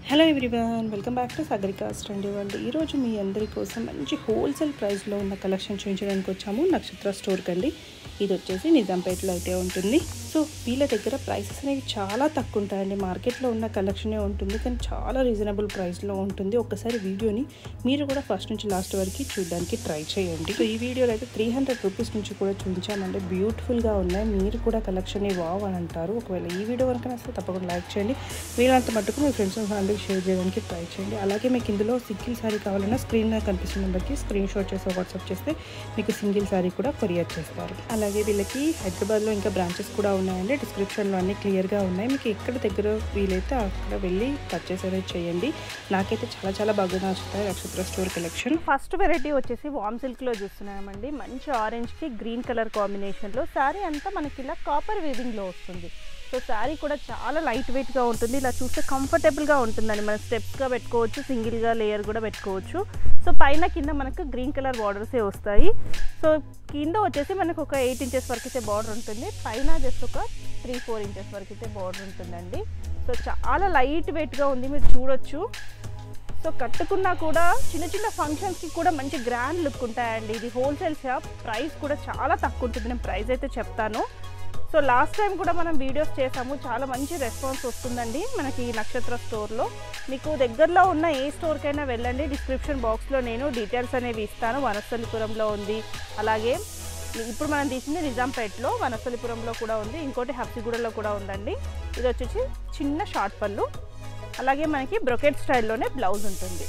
hello everyone welcome back to సాగరికాస్ట్ అండి వాళ్ళు ఈరోజు మీ అందరి కోసం మంచి హోల్సేల్ ప్రైస్లో ఉన్న కలెక్షన్ చూపించడానికి వచ్చాము నక్షత్ర స్టోర్కి అండి ఇది వచ్చేసి నిజాంపేటలో అయితే ఉంటుంది సో వీళ్ళ దగ్గర ప్రైసెస్ అనేవి చాలా తక్కువ ఉంటాయండి మార్కెట్లో ఉన్న కలెక్షనే ఉంటుంది కానీ చాలా రీజనబుల్ ప్రైస్లో ఉంటుంది ఒక్కసారి వీడియోని మీరు కూడా ఫస్ట్ నుంచి లాస్ట్ వరకు చూడడానికి ట్రై చేయండి సో ఈ వీడియోలో అయితే త్రీ హండ్రెడ్ రూపీస్ నుంచి కూడా చూపించామంటే బ్యూటిఫుల్గా ఉన్నాయి మీరు కూడా కలెక్షన్ వావ్ అని అంటారు ఒకవేళ ఈ వీడియో కనుక నచ్చితే తప్పకుండా లైక్ చేయండి వీళ్ళంత మట్టుకు మీ ఫ్రెండ్స్ అండ్ ఫ్యామిలీకి షేర్ చేయడానికి ట్రై చేయండి అలాగే మీకు ఇందులో సింగిల్ శారీ కావాలన్నా స్క్రీన్ మీద కనిపిస్తున్న నెంబర్కి స్క్రీన్ షాట్ చేసి వాట్సాప్ చేస్తే మీకు సింగిల్ శారీ కూడా కొరియర్ చేస్తారు అలాగే వీళ్ళకి హైదరాబాద్లో ఇంకా బ్రాంచెస్ కూడా ఉన్నాయండి డిస్క్రిప్షన్లో అన్ని క్లియర్గా ఉన్నాయి మీకు ఎక్కడ దగ్గర వీలైతే అక్కడ వెళ్ళి పర్చేస్ అనేది చేయండి నాకైతే చాలా చాలా బాగా నచ్చుతాయి నక్షత్ర స్టోర్ కలెక్షన్ ఫస్ట్ వెరైటీ వచ్చేసి వామ్ సిల్క్లో చూస్తున్నామండి మంచి ఆరెంజ్కి గ్రీన్ కలర్ కాంబినేషన్లో శారీ అంతా మనకి ఇలా కాపర్ వీవింగ్లో వస్తుంది సో శారీ కూడా చాలా లైట్ వెయిట్గా ఉంటుంది ఇలా చూస్తే కంఫర్టబుల్గా ఉంటుందండి మనం స్టెప్స్గా పెట్టుకోవచ్చు సింగిల్గా లేయర్ కూడా పెట్టుకోవచ్చు సో పైన కింద మనకు గ్రీన్ కలర్ బార్డర్సే వస్తాయి సో కింద వచ్చేసి మనకు ఒక ఎయిట్ ఇంచెస్ వరకు అయితే బార్డర్ ఉంటుంది పైన జస్ట్ ఒక త్రీ ఫోర్ ఇంచెస్ వరకు అయితే బార్డర్ ఉంటుందండి సో చాలా లైట్ వెయిట్గా ఉంది మీరు చూడొచ్చు సో కట్టుకున్నా కూడా చిన్న చిన్న ఫంక్షన్స్కి కూడా మంచి గ్రాండ్ లుక్ ఉంటాయండి ఇది హోల్సేల్ షాప్ ప్రైస్ కూడా చాలా తక్కువ ఉంటుంది నేను ప్రైస్ అయితే చెప్తాను సో లాస్ట్ టైం కూడా మనం వీడియోస్ చేసాము చాలా మంచి రెస్పాన్స్ వస్తుందండి మనకి ఈ నక్షత్ర స్టోర్లో మీకు దగ్గరలో ఉన్న ఏ స్టోర్కైనా వెళ్ళండి డిస్క్రిప్షన్ బాక్స్లో నేను డీటెయిల్స్ అనేవి ఇస్తాను వనస్థలిపురంలో ఉంది అలాగే ఇప్పుడు మనం తీసింది నిజాంపేటలో వనస్థలిపురంలో కూడా ఉంది ఇంకోటి హబ్సిగూడలో కూడా ఉందండి ఇది వచ్చేసి చిన్న షార్ట్ పళ్ళు అలాగే మనకి బ్రొకెట్ స్టైల్లోనే బ్లౌజ్ ఉంటుంది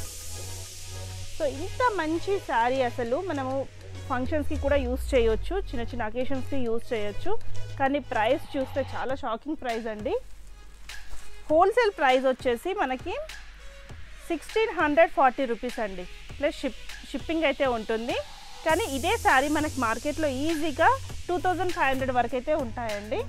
సో ఇంత మంచి శారీ అసలు మనము ఫంక్షన్స్కి కూడా యూస్ చేయొచ్చు చిన్న చిన్న అకేషన్స్కి యూస్ చేయొచ్చు కానీ ప్రైస్ చూస్తే చాలా షాకింగ్ ప్రైస్ అండి హోల్సేల్ ప్రైస్ వచ్చేసి మనకి సిక్స్టీన్ హండ్రెడ్ ఫార్టీ రూపీస్ అండి ప్లస్ షిప్ షిప్పింగ్ అయితే ఉంటుంది కానీ ఇదే శారీ మనకి మార్కెట్లో ఈజీగా టూ థౌజండ్ ఫైవ్ హండ్రెడ్ వరకు అయితే ఉంటాయండి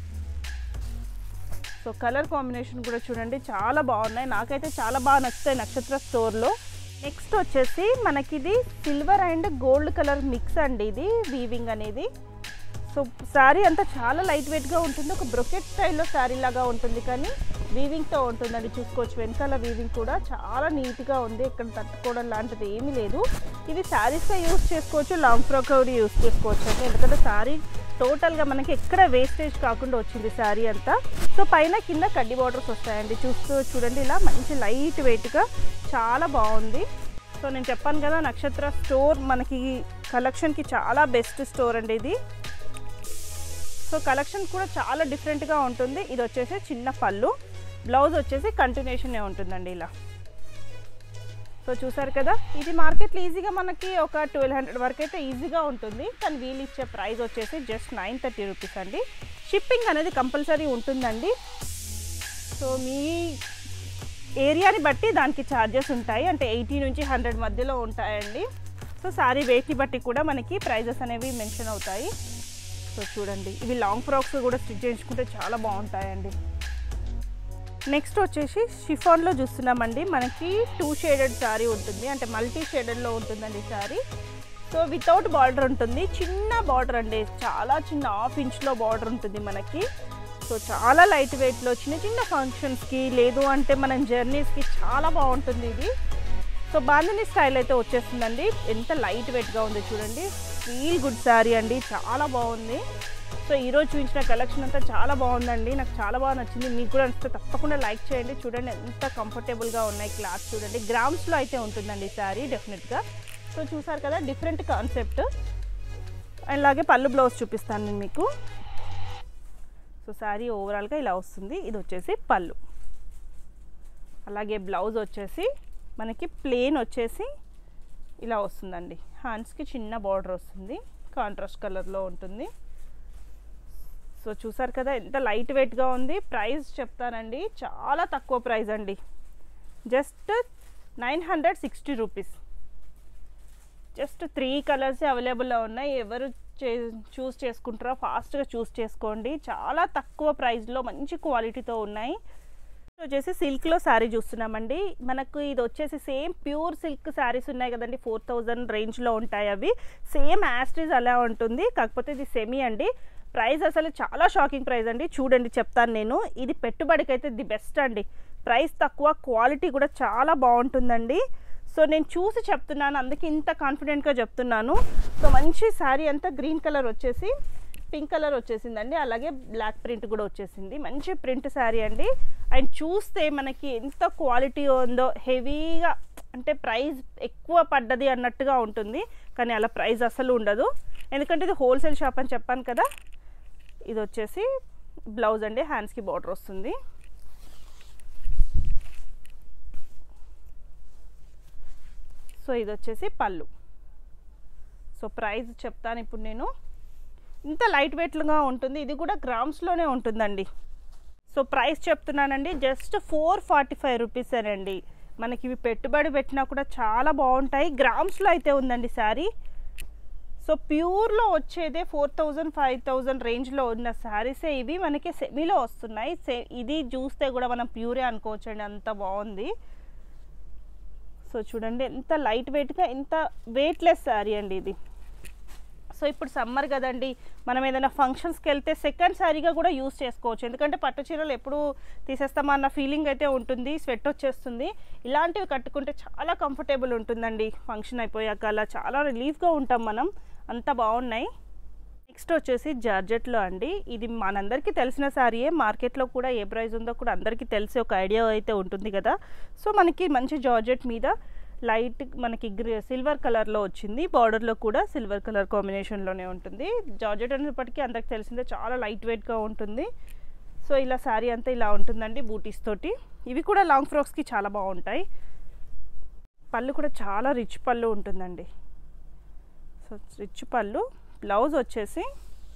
సో కలర్ కాంబినేషన్ కూడా చూడండి చాలా బాగున్నాయి నాకైతే చాలా బాగా నచ్చుతాయి నక్షత్ర స్టోర్లో నెక్స్ట్ వచ్చేసి మనకి ఇది silver and gold colour mix అండి ఇది వీవింగ్ అనేది సో శారీ అంతా చాలా లైట్ వెయిట్గా ఉంటుంది ఒక బ్రొకెట్ స్టైల్లో శారీ లాగా ఉంటుంది కానీ వీవింగ్తో ఉంటుందండి చూసుకోవచ్చు వెనకాల వీవింగ్ కూడా చాలా నీట్గా ఉంది ఇక్కడ తట్టుకోవడం లాంటిది ఏమీ లేదు ఇది శారీస్గా యూస్ చేసుకోవచ్చు లాంగ్ ఫ్రాక్ కూడా యూస్ చేసుకోవచ్చు అండి ఎందుకంటే శారీ టోటల్గా మనకి ఎక్కడ వేస్టేజ్ కాకుండా వచ్చింది శారీ అంతా సో పైన కింద కడ్డీ బార్డర్స్ వస్తాయండి చూస్తూ చూడండి ఇలా మంచి లైట్ వెయిట్గా చాలా బాగుంది సో నేను చెప్పాను కదా నక్షత్ర స్టోర్ మనకి కలెక్షన్కి చాలా బెస్ట్ స్టోర్ అండి ఇది సో కలెక్షన్ కూడా చాలా డిఫరెంట్గా ఉంటుంది ఇది వచ్చేసి చిన్న పళ్ళు బ్లౌజ్ వచ్చేసి కంటిన్యూషనే ఉంటుందండి ఇలా సో చూసారు కదా ఇది మార్కెట్లో ఈజీగా మనకి ఒక ట్వెల్వ్ హండ్రెడ్ వరకు అయితే ఈజీగా ఉంటుంది కానీ వీళ్ళు ఇచ్చే ప్రైస్ వచ్చేసి జస్ట్ నైన్ థర్టీ రూపీస్ అండి షిప్పింగ్ అనేది కంపల్సరీ ఉంటుందండి సో మీ ఏరియాని బట్టి దానికి ఛార్జెస్ ఉంటాయి అంటే ఎయిటీ నుంచి హండ్రెడ్ మధ్యలో ఉంటాయండి సో శారీ వెయిట్ని బట్టి కూడా మనకి ప్రైజెస్ అనేవి మెన్షన్ అవుతాయి సో చూడండి ఇవి లాంగ్ ఫ్రాక్స్ కూడా స్టిచ్ చేయించుకుంటే చాలా బాగుంటాయండి నెక్స్ట్ వచ్చేసి షిఫాన్లో చూస్తున్నామండి మనకి టూ షేడెడ్ శారీ ఉంటుంది అంటే మల్టీ షేడెడ్లో ఉంటుందండి శారీ సో వితౌట్ బార్డర్ ఉంటుంది చిన్న బార్డర్ అండి చాలా చిన్న హాఫ్ ఇంచ్లో బార్డర్ ఉంటుంది మనకి సో చాలా లైట్ వెయిట్లో చిన్న చిన్న ఫంక్షన్స్కి లేదు అంటే మనం జర్నీస్కి చాలా బాగుంటుంది ఇది సో బాందిని స్టైల్ అయితే వచ్చేస్తుందండి ఎంత లైట్ వెయిట్గా ఉంది చూడండి ఫీల్ గుడ్ శారీ అండి చాలా బాగుంది సో ఈరోజు చూపించిన కలెక్షన్ అంతా చాలా బాగుందండి నాకు చాలా బాగా నచ్చింది మీకు కూడా నచ్చితే తప్పకుండా లైక్ చేయండి చూడండి ఎంత కంఫర్టబుల్గా ఉన్నాయి క్లాత్ చూడండి గ్రామ్స్లో అయితే ఉంటుందండి శారీ డెఫినెట్గా సో చూసారు కదా డిఫరెంట్ కాన్సెప్ట్ అలాగే పళ్ళు బ్లౌజ్ చూపిస్తాను నేను మీకు సో శారీ ఓవరాల్గా ఇలా వస్తుంది ఇది వచ్చేసి పళ్ళు అలాగే బ్లౌజ్ వచ్చేసి మనకి ప్లేన్ వచ్చేసి ఇలా వస్తుందండి హ్యాండ్స్కి చిన్న బార్డర్ వస్తుంది కాంట్రాస్ట్ కలర్లో ఉంటుంది సో చూసారు కదా ఎంత లైట్ వెయిట్గా ఉంది ప్రైస్ చెప్తానండి చాలా తక్కువ ప్రైస్ అండి just nine hundred sixty rupees just three colours అవైలబుల్లో ఉన్నాయి ఎవరు చే చూస్ చేసుకుంటారో ఫాస్ట్గా చూస్ చేసుకోండి చాలా తక్కువ ప్రైస్లో మంచి క్వాలిటీతో ఉన్నాయి వచ్చేసి సిల్క్లో శారీ చూస్తున్నామండి మనకు ఇది వచ్చేసి సేమ్ ప్యూర్ సిల్క్ శారీస్ ఉన్నాయి కదండి ఫోర్ థౌజండ్ రేంజ్లో ఉంటాయి అవి సేమ్ యాస్ట్రీస్ అలా ఉంటుంది కాకపోతే ఇది సెమీ అండి ప్రైస్ అసలు చాలా షాకింగ్ ప్రైస్ అండి చూడండి చెప్తాను నేను ఇది పెట్టుబడికి అయితే ది బెస్ట్ అండి ప్రైస్ తక్కువ క్వాలిటీ కూడా చాలా బాగుంటుందండి సో నేను చూసి చెప్తున్నాను అందుకే ఇంత కాన్ఫిడెంట్గా చెప్తున్నాను సో మంచి శారీ అంతా గ్రీన్ కలర్ వచ్చేసి పింక్ కలర్ వచ్చేసిందండి అలాగే బ్లాక్ ప్రింట్ కూడా వచ్చేసింది మంచి ప్రింట్ శారీ అండి అండ్ చూస్తే మనకి ఎంత క్వాలిటీ ఉందో హెవీగా అంటే ప్రైస్ ఎక్కువ పడ్డది అన్నట్టుగా ఉంటుంది కానీ అలా ప్రైస్ అసలు ఉండదు ఎందుకంటే ఇది హోల్సేల్ షాప్ అని చెప్పాను కదా ఇది వచ్చేసి బ్లౌజ్ అండి హ్యాండ్స్కి బార్డర్ వస్తుంది సో ఇది వచ్చేసి పళ్ళు సో ప్రైస్ చెప్తాను ఇప్పుడు నేను ఇంత లైట్ వెయిట్లుగా ఉంటుంది ఇది కూడా గ్రామ్స్లోనే ఉంటుందండి సో ప్రైస్ చెప్తున్నానండి జస్ట్ ఫోర్ ఫార్టీ ఫైవ్ రూపీసేనండి మనకి ఇవి పెట్టుబడి పెట్టినా కూడా చాలా బాగుంటాయి గ్రామ్స్లో అయితే ఉందండి శారీ సో ప్యూర్లో వచ్చేదే ఫోర్ థౌజండ్ ఫైవ్ థౌజండ్ రేంజ్లో ఉన్న శారీసే ఇవి మనకి సెమీలో వస్తున్నాయి సే ఇది చూస్తే కూడా మనం ప్యూరే అనుకోవచ్చండి అంత బాగుంది సో చూడండి ఎంత లైట్ వెయిట్గా ఎంత వెయిట్లెస్ శారీ అండి ఇది సో ఇప్పుడు సమ్మర్ కదండి మనం ఏదైనా ఫంక్షన్స్కి వెళ్తే సెకండ్ శారీగా కూడా యూస్ చేసుకోవచ్చు ఎందుకంటే పట్టు చీరలు ఎప్పుడు తీసేస్తామన్న ఫీలింగ్ అయితే ఉంటుంది స్వెట్ వచ్చేస్తుంది ఇలాంటివి కట్టుకుంటే చాలా కంఫర్టబుల్ ఉంటుందండి ఫంక్షన్ అయిపోయాక అలా చాలా రిలీఫ్గా ఉంటాం మనం అంత బాగున్నాయి నెక్స్ట్ వచ్చేసి జార్జెట్లో అండి ఇది మనందరికీ తెలిసిన శారీయే మార్కెట్లో కూడా ఏ ప్రైస్ ఉందో కూడా అందరికీ తెలిసి ఒక ఐడియా అయితే ఉంటుంది కదా సో మనకి మంచి జార్జెట్ మీద లైట్ మనకి గ్రీ సిల్వర్ కలర్లో వచ్చింది బార్డర్లో కూడా సిల్వర్ కలర్ కాంబినేషన్లోనే ఉంటుంది జార్జెట్ అనేప్పటికీ అందరికి తెలిసిందే చాలా లైట్ వెయిట్గా ఉంటుంది సో ఇలా శారీ అంతా ఇలా ఉంటుందండి బూటీస్ తోటి ఇవి కూడా లాంగ్ ఫ్రాక్స్కి చాలా బాగుంటాయి పళ్ళు కూడా చాలా రిచ్ పళ్ళు ఉంటుందండి సో రిచ్ పళ్ళు బ్లౌజ్ వచ్చేసి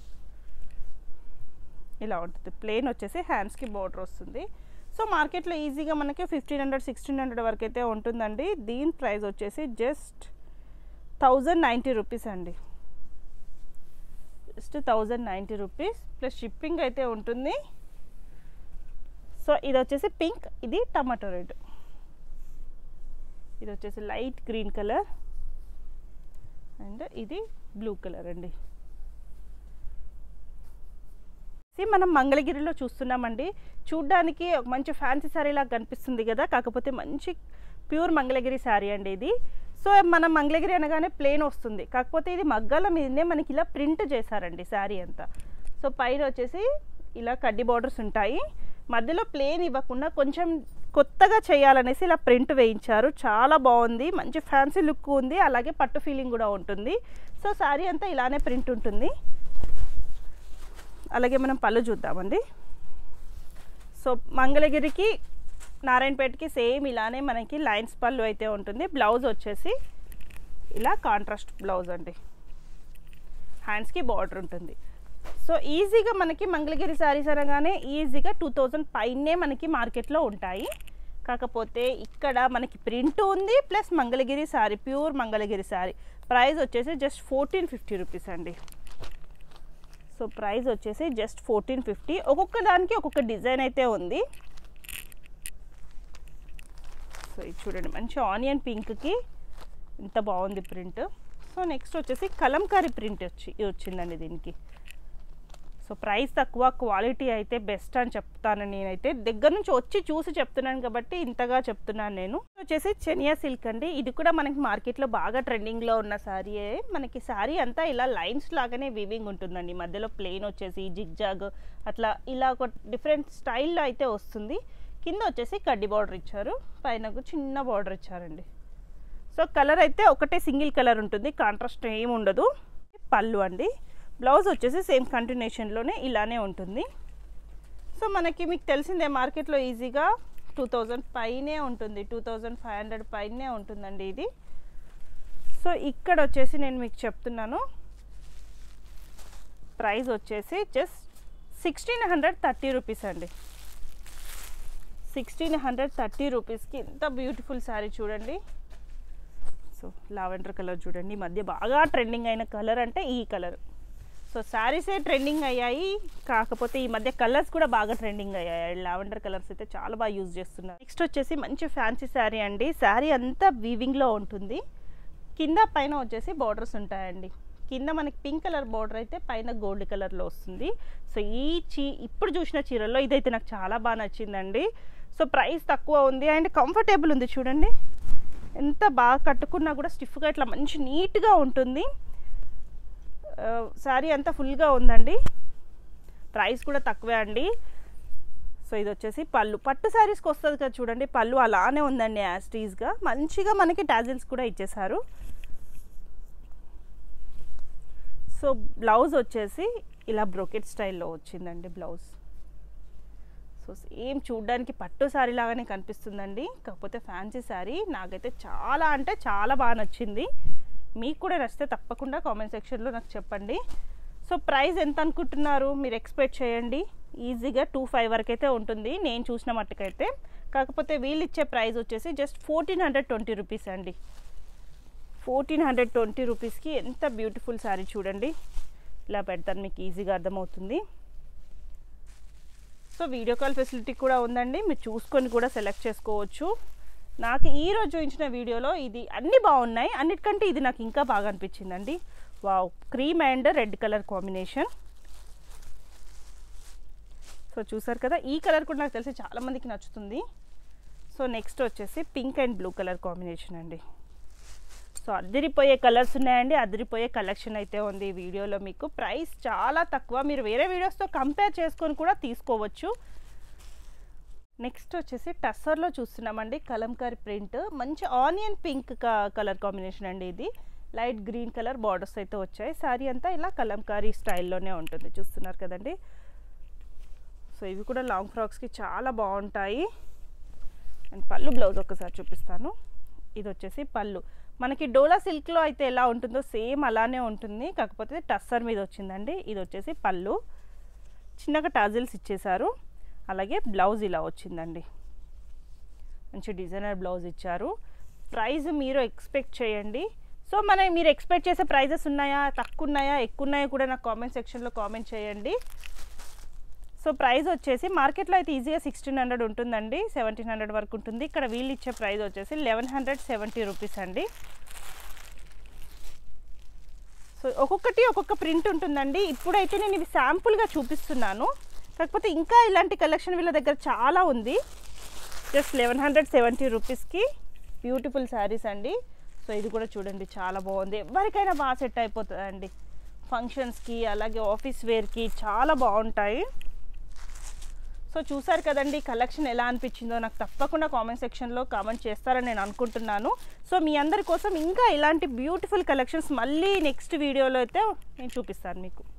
ఇలా ఉంటుంది ప్లెయిన్ వచ్చేసి హ్యాండ్స్కి బోర్డర్ వస్తుంది సో మార్కెట్లో ఈజీగా మనకి ఫిఫ్టీన్ హండ్రెడ్ సిక్స్టీన్ హండ్రెడ్ వరకు అయితే ఉంటుందండి దీని ప్రైస్ వచ్చేసి జస్ట్ థౌజండ్ నైంటీ రూపీస్ అండి just thousand ninety rupees plus shipping అయితే ఉంటుంది సో ఇది వచ్చేసి పింక్ ఇది టమాటో రెడ్ ఇది వచ్చేసి లైట్ గ్రీన్ కలర్ అండ్ ఇది బ్లూ కలర్ అండి మనం మంగళగిరిలో చూస్తున్నామండి చూడ్డానికి ఒక మంచి ఫ్యాన్సీ శారీ లాగా కనిపిస్తుంది కదా కాకపోతే మంచి ప్యూర్ మంగళగిరి శారీ అండి ఇది సో మనం మంగళగిరి అనగానే ప్లేన్ వస్తుంది కాకపోతే ఇది మగ్గాల మీదనే మనకి ఇలా ప్రింట్ చేశారండి శారీ అంతా సో పైన వచ్చేసి ఇలా కడ్డీ బార్డర్స్ ఉంటాయి మధ్యలో ప్లేన్ ఇవ్వకుండా కొంచెం కొత్తగా చేయాలనేసి ఇలా ప్రింట్ వేయించారు చాలా బాగుంది మంచి ఫ్యాన్సీ లుక్ ఉంది అలాగే పట్టు ఫీలింగ్ కూడా ఉంటుంది సో శారీ అంతా ఇలానే ప్రింట్ ఉంటుంది అలాగే మనం పళ్ళు చూద్దామండి సో మంగళగిరికి నారాయణపేటకి సేమ్ ఇలానే మనకి లైన్స్ పళ్ళు అయితే ఉంటుంది బ్లౌజ్ వచ్చేసి ఇలా కాంట్రాస్ట్ బ్లౌజ్ అండి హ్యాండ్స్కి బార్డర్ ఉంటుంది సో ఈజీగా మనకి మంగళగిరి శారీస్ అనగానే ఈజీగా టూ థౌజండ్ పైనే మనకి మార్కెట్లో ఉంటాయి కాకపోతే ఇక్కడ మనకి ప్రింట్ ఉంది plus Mangalagiri sari pure Mangalagiri sari price వచ్చేసి జస్ట్ ఫోర్టీన్ ఫిఫ్టీ రూపీస్ అండి సో ప్రైస్ వచ్చేసి జస్ట్ ఫోర్టీన్ ఫిఫ్టీ ఒక్కొక్క దానికి ఒక్కొక్క డిజైన్ అయితే ఉంది సో ఇది చూడండి మంచి ఆనియన్ పింక్కి ఎంత బాగుంది ప్రింట్ సో నెక్స్ట్ వచ్చేసి కలంకారీ ప్రింట్ వచ్చి వచ్చిందండి దీనికి సో ప్రైస్ తక్కువ క్వాలిటీ అయితే బెస్ట్ అని చెప్తాను నేనైతే దగ్గర నుంచి వచ్చి చూసి చెప్తున్నాను కాబట్టి ఇంతగా చెప్తున్నాను నేను వచ్చేసి చెనియా సిల్క్ అండి ఇది కూడా మనకి మార్కెట్లో బాగా ట్రెండింగ్లో ఉన్న శారీయే మనకి శారీ అంతా ఇలా లైన్స్ లాగానే వివింగ్ ఉంటుందండి మధ్యలో ప్లెయిన్ వచ్చేసి జిగ్జాగ్ అట్లా ఇలా ఒక డిఫరెంట్ స్టైల్లో అయితే వస్తుంది కింద వచ్చేసి కడ్డీ బార్డర్ ఇచ్చారు పైన చిన్న బార్డర్ ఇచ్చారండి సో కలర్ అయితే ఒకటే సింగిల్ కలర్ ఉంటుంది కాంట్రాస్ట్ ఏమి ఉండదు పళ్ళు అండి బ్లౌజ్ వచ్చేసి సేమ్ కంటిన్యూషన్లోనే ఇలానే ఉంటుంది సో మనకి మీకు తెలిసిందే మార్కెట్లో ఈజీగా టూ థౌజండ్ పైనే ఉంటుంది టూ థౌజండ్ ఫైవ్ హండ్రెడ్ పైనే ఉంటుందండి ఇది సో ఇక్కడ వచ్చేసి నేను మీకు చెప్తున్నాను ప్రైస్ వచ్చేసి just sixteen hundred thirty rupees అండి సిక్స్టీన్ హండ్రెడ్ థర్టీ రూపీస్కి ఎంత బ్యూటిఫుల్ శారీ చూడండి సో లావెండర్ కలర్ చూడండి ఈ మధ్య బాగా ట్రెండింగ్ అయిన కలర్ అంటే ఈ కలర్ సో శారీసే ట్రెండింగ్ అయ్యాయి కాకపోతే ఈ మధ్య కలర్స్ కూడా బాగా ట్రెండింగ్ అయ్యాయి లావెండర్ కలర్స్ అయితే చాలా బాగా యూజ్ చేస్తున్నారు నెక్స్ట్ వచ్చేసి మంచి ఫ్యాన్సీ శారీ అండి శారీ అంతా వీవింగ్లో ఉంటుంది కింద పైన వచ్చేసి బార్డర్స్ ఉంటాయండి కింద మనకి పింక్ కలర్ బార్డర్ అయితే పైన గోల్డ్ కలర్లో వస్తుంది సో ఈ చీ ఇప్పుడు చూసిన చీరల్లో ఇదైతే నాకు చాలా బాగా నచ్చిందండి సో ప్రైస్ తక్కువ ఉంది అండ్ కంఫర్టబుల్ ఉంది చూడండి ఎంత బాగా కట్టుకున్నా కూడా స్టిఫ్గా ఇట్లా మంచి నీట్గా ఉంటుంది శారీ అంతా ఫుల్గా ఉందండి ప్రైస్ కూడా తక్కువే అండి సో ఇది వచ్చేసి పళ్ళు పట్టు శారీస్కి వస్తుంది కదా చూడండి పళ్ళు అలానే ఉందండి యాస్టీస్గా మంచిగా మనకి టాజిల్స్ కూడా ఇచ్చేసారు సో బ్లౌజ్ వచ్చేసి ఇలా బ్రోకెట్ స్టైల్లో వచ్చిందండి బ్లౌజ్ సో సేమ్ చూడ్డానికి పట్టు శారీ లాగానే కనిపిస్తుందండి కాకపోతే ఫ్యాన్సీ శారీ నాకైతే చాలా అంటే చాలా బాగా నచ్చింది మీకు కూడా నచ్చితే తప్పకుండా కామెంట్ సెక్షన్లో నాకు చెప్పండి సో ప్రైస్ ఎంత అనుకుంటున్నారు మీరు ఎక్స్పెక్ట్ చేయండి ఈజీగా టూ ఫైవ్ వరకు అయితే ఉంటుంది నేను చూసిన మట్టుకైతే కాకపోతే వీళ్ళు ఇచ్చే ప్రైస్ వచ్చేసి just fourteen hundred twenty rupees అండి ఫోర్టీన్ హండ్రెడ్ ట్వంటీ రూపీస్కి ఎంత బ్యూటిఫుల్ శారీ చూడండి ఇలా పెడతాను మీకు ఈజీగా అర్థమవుతుంది సో వీడియో కాల్ ఫెసిలిటీ కూడా ఉందండి మీరు చూసుకొని కూడా సెలెక్ట్ చేసుకోవచ్చు నాకు ఈ రోజు చూపించిన వీడియోలో ఇది అన్నీ బాగున్నాయి అన్నిటికంటే ఇది నాకు ఇంకా బాగా అనిపించిందండి wow cream and red colour combination so చూసారు కదా ఈ కలర్ కూడా నాకు తెలిసి చాలామందికి నచ్చుతుంది సో నెక్స్ట్ వచ్చేసి pink and blue colour combination అండి సో అదిరిపోయే కలర్స్ ఉన్నాయండి అదిరిపోయే కలెక్షన్ అయితే ఉంది ఈ వీడియోలో మీకు ప్రైస్ చాలా తక్కువ మీరు వేరే వీడియోస్తో కంపేర్ చేసుకొని కూడా తీసుకోవచ్చు నెక్స్ట్ వచ్చేసి టస్సర్లో చూస్తున్నామండి కలంకారీ ప్రింట్ మంచి ఆనియన్ పింక్ కలర్ కాంబినేషన్ అండి ఇది లైట్ గ్రీన్ కలర్ బార్డర్స్ అయితే వచ్చాయి శారీ అంతా ఇలా కలంకారీ స్టైల్లోనే ఉంటుంది చూస్తున్నారు కదండి సో ఇవి కూడా లాంగ్ ఫ్రాక్స్కి చాలా బాగుంటాయి అండ్ పళ్ళు బ్లౌజ్ ఒకసారి చూపిస్తాను ఇది వచ్చేసి పళ్ళు మనకి డోలా సిల్క్లో అయితే ఎలా ఉంటుందో సేమ్ అలానే ఉంటుంది కాకపోతే టస్సర్ మీద వచ్చిందండి ఇది వచ్చేసి పళ్ళు చిన్నగా టాజిల్స్ ఇచ్చేసారు అలాగే బ్లౌజ్ ఇలా వచ్చిందండి మంచి డిజైనర్ బ్లౌజ్ ఇచ్చారు ప్రైస్ మీరు ఎక్స్పెక్ట్ చేయండి సో మన మీరు ఎక్స్పెక్ట్ చేసే ప్రైజెస్ ఉన్నాయా తక్కువ ఉన్నాయా ఎక్కువ ఉన్నాయా కూడా నాకు కామెంట్ సెక్షన్లో కామెంట్ చేయండి సో ప్రైస్ వచ్చేసి మార్కెట్లో అయితే ఈజీగా సిక్స్టీన్ హండ్రెడ్ ఉంటుందండి సెవెంటీన్ హండ్రెడ్ వరకు ఉంటుంది ఇక్కడ వీళ్ళు ఇచ్చే ప్రైస్ వచ్చేసి లెవెన్ హండ్రెడ్ సెవెంటీ రూపీస్ అండి సో ఒక్కొక్కటి ఒక్కొక్క ప్రింట్ ఉంటుందండి ఇప్పుడైతే నేను ఇవి శాంపుల్గా చూపిస్తున్నాను కాకపోతే ఇంకా ఇలాంటి కలెక్షన్ వీళ్ళ దగ్గర చాలా ఉంది జస్ట్ లెవెన్ హండ్రెడ్ సెవెంటీ రూపీస్కి బ్యూటిఫుల్ శారీస్ అండి సో ఇది కూడా చూడండి చాలా బాగుంది ఎవరికైనా బాగా సెట్ అయిపోతుందండి ఫంక్షన్స్కి అలాగే ఆఫీస్ వేర్కి చాలా బాగుంటాయి సో చూసారు కదండి కలెక్షన్ ఎలా అనిపించిందో నాకు తప్పకుండా కామెంట్ సెక్షన్లో కామెంట్ చేస్తారని నేను అనుకుంటున్నాను సో మీ అందరి కోసం ఇంకా ఇలాంటి బ్యూటిఫుల్ కలెక్షన్స్ మళ్ళీ నెక్స్ట్ వీడియోలో అయితే నేను చూపిస్తాను మీకు